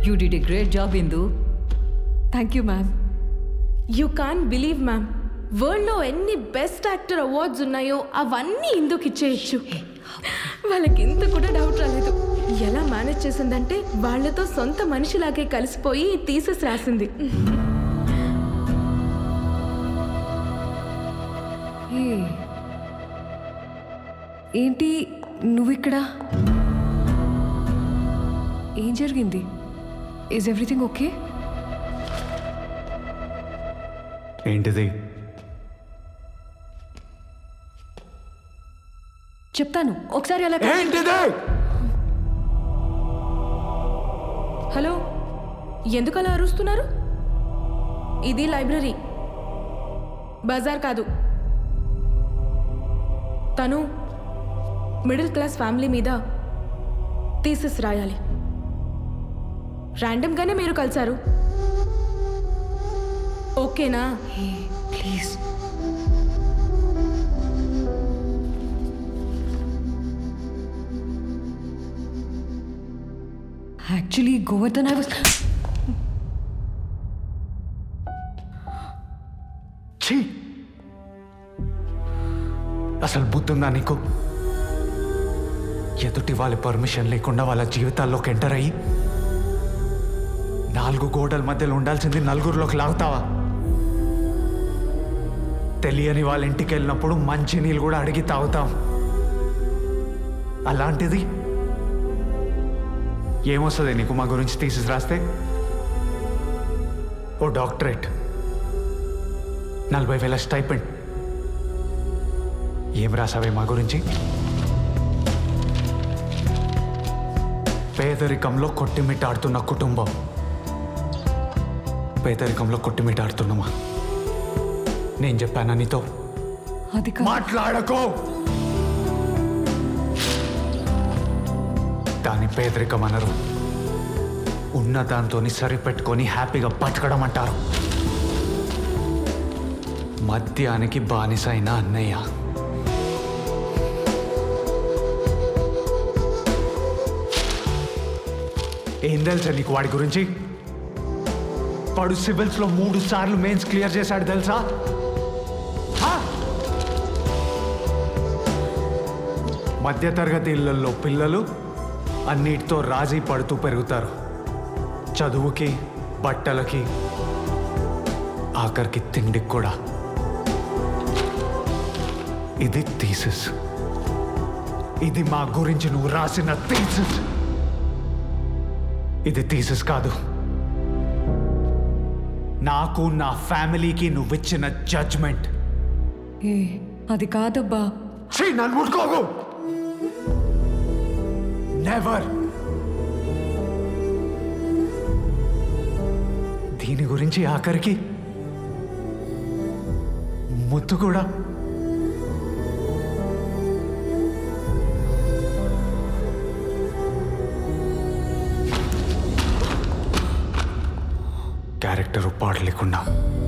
You did a great job Indu thank you ma'am you can believe ma'am వరల్డ్లో ఎన్ని best actor awards ఉన్నాయో అవన్నీ ఇందుకు ఇచ్చేయచ్చు వాళ్ళకి ఇంత కూడా డౌట్ రాలేదు ఎలా మేనేజ్ చేసిందంటే వాళ్ళతో సొంత మనిషిలాగే కలిసిపోయి తీసెస్ రాసింది ఏ ఏంటి నువ్వు ఇక్కడ ఏం జరిగింది ఈజ్ ఎవ్రీథింగ్ ఓకే ఏంటిది చెప్తాను ఒకసారి అలా కా- ఏంటిది హలో ఎందుకు అలా అరుస్తున్నారు ఇది లైబ్రరీ బజార్ కాదు తను మిడిల్ క్లాస్ ఫ్యామిలీ మీద థీసిస్ రాయాలి ర్యాండమ్గానే మీరు కలిశారు ఓకేనా ఏ, please actually Govardhan I was ఛీ అసలు బుద్ధుందా నీకు ఎదుటి వాళ్ళ పర్మిషన్ లేకుండా వాళ్ళ జీవితాల్లోకి ఎంటర్ అయ్యి నాలుగు గోడల మధ్యలో ఉండాల్సింది నలుగురిలోకి లాగుతావా తెలియని వాళ్ళ ఇంటికి వెళ్ళినప్పుడు మంచి నీళ్ళు కూడా అడిగి తాగుతాం అలాంటిది ఏమొస్తుంది నీకు మా గురించి తీసి రాస్తే ఓ డాక్టరేట్ నలభై వేల స్టైపెండ్ ఏం రాసావే మా గురించి పేదరికంలో కొట్టిమిట్టాడుతున్న కుటుంబం పేదరికంలో కొట్టిమిట్టాడుతున్నామా నేను చెప్పానా నీతో అది కాదు మాట్లాడకో దాని పేదరికం అనరు ఉన్న దాంతో సరిపెట్టుకొని హ్యాపీగా బతకడం అంటారు మద్యానికి బానిసైన అన్నయ్య ఏం తెలుసా నీకు వాడి గురించి వాడు సివిల్స్ లో మూడు సార్లు మెయిన్స్ క్లియర్ చేశాడు తెలుసా హా? మధ్యతరగతి ఇళ్లలో పిల్లలు అన్నిటితో రాజీ పడుతూ పెరుగుతారు చదువుకి బట్టలకి ఆఖరికి తిండికి కూడా ఇది థీసిస్ ఇది మా గురించి నువ్వు రాసిన థీసిస్ ఇది థీసిస్ కాదు నాకు నా ఫ్యామిలీకి నువ్విచ్చిన జడ్జ్మెంట్ ఏ అది కాదబ్బా ఛీ నన్ను ముట్టుకోకు నెవర్ దీని గురించి ఆఖరికి ముద్దు కూడా క్యారెక్టర్ పాడు లేకుండా